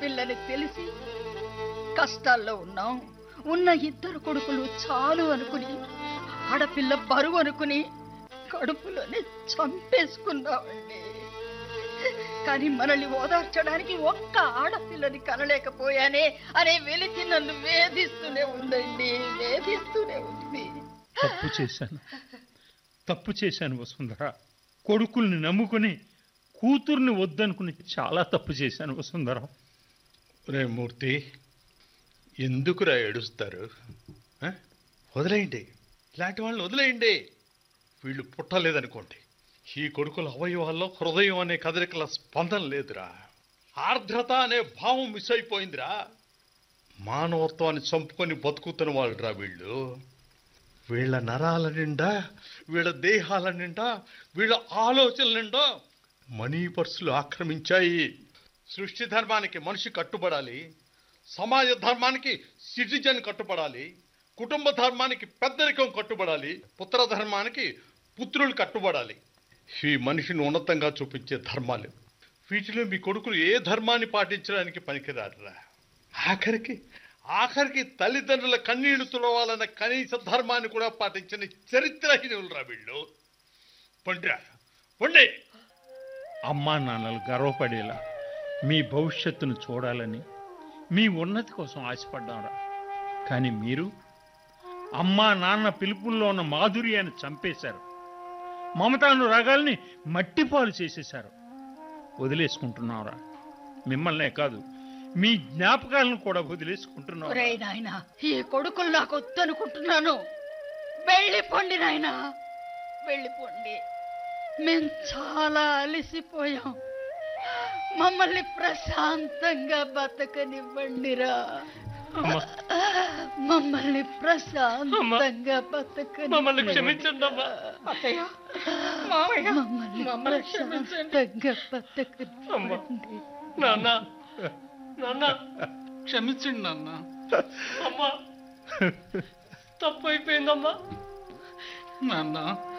ఆడపిల్లని తెలిసి కష్టాల్లో ఉన్నాం ఉన్న ఇద్దరు కొడుకులు చాలు అనుకుని ఆడపిల్ల బరువు అనుకుని కడుపులోనే చంపేసుకున్నామండి కానీ మనల్ని ఓదార్చడానికి ఒక్క ఆడపిల్లని కనలేకపోయానే అనే వెలితి నన్ను వేధిస్తూనే ఉందండి వేధిస్తూనే ఉంది తప్పు చేశాను తప్పు చేశాను వసుంధర కొడుకుల్ని నమ్ముకుని కూతుర్ని వద్దనుకుని చాలా తప్పు చేశాను వసుంధర రే మూర్తి ఎందుకురా ఏడుస్తారు ఆ? వదిలేయండి ఇలాంటి వాళ్ళని వదిలేయండి వీళ్ళు పుట్టలేదనుకోండి ఈ కొడుకుల అవయవాల్లో హృదయం అనే కదలికల స్పందన లేదురా ఆర్ద్రత అనే భావం మిస్ అయిపోయిందిరా మానవత్వాన్ని చంపుకొని బతుకుతున్న వాళ్ళురా వీళ్ళు వీళ్ళ నరాల నిండా వీళ్ళ దేహాల నిండా వీళ్ళ ఆలోచనల నిండా మనీ పర్సులు ఆక్రమించాయి సృష్టి ధర్మానికి మనిషి కట్టుబడాలి సమాజ ధర్మానికి సిటిజన్ కట్టుబడాలి కుటుంబ ధర్మానికి పెద్దరికం కట్టుబడాలి పుత్ర ధర్మానికి పుత్రులు కట్టుబడాలి ఈ మనిషిని ఉన్నతంగా చూపించే ధర్మాలు వీటిలో మీ కొడుకులు ఏ ధర్మాన్ని పాటించడానికి పనికిరారురా ఆఖరికి ఆఖరికి తల్లిదండ్రుల కన్నీళ్లు తులవాలన్న కనీస ధర్మాన్ని కూడా పాటించని చరిత్రహీనులురా వీళ్ళు పండిరా పండి అమ్మా నాన్నలు గర్వపడేలా మీ భవిష్యత్తును చూడాలని మీ ఉన్నతి కోసం ఆశపడ్డాంరా కానీ మీరు అమ్మా నాన్న పిలుపుల్లో ఉన్న మాధుర్యాన్ని చంపేశారు మమతాను రాగాల్ని మట్టిపాలు చేసేశారు వదిలేసుకుంటున్నారా మిమ్మల్నే కాదు మీ జ్ఞాపకాలను కూడా వదిలేసుకుంటున్నారు ఒరేయ్ నాయనా ఈ కొడుకులు నాకు వద్దనుకుంటున్నాను వెళ్ళిపోండి నాయనా వెళ్ళిపోండి మేం చాలా అలసిపోయాం మమ్మల్ని ప్రశాంతంగా బతకనివ్వండిరా అమ్మా మమ్మల్ని ప్రశాంతంగా బతకని మమ్మల్ని క్షమించండి అమ్మా అత్తయ్య మావయ్య మమ్మల్ని మమ్మల్ని క్షమించండి. ప్రశాంతంగా బతకనివ్వండి నాన్న నాన్న క్షమించండి నాన్న అమ్మా తప్పు అయిపోయిందమ్మా నాన్న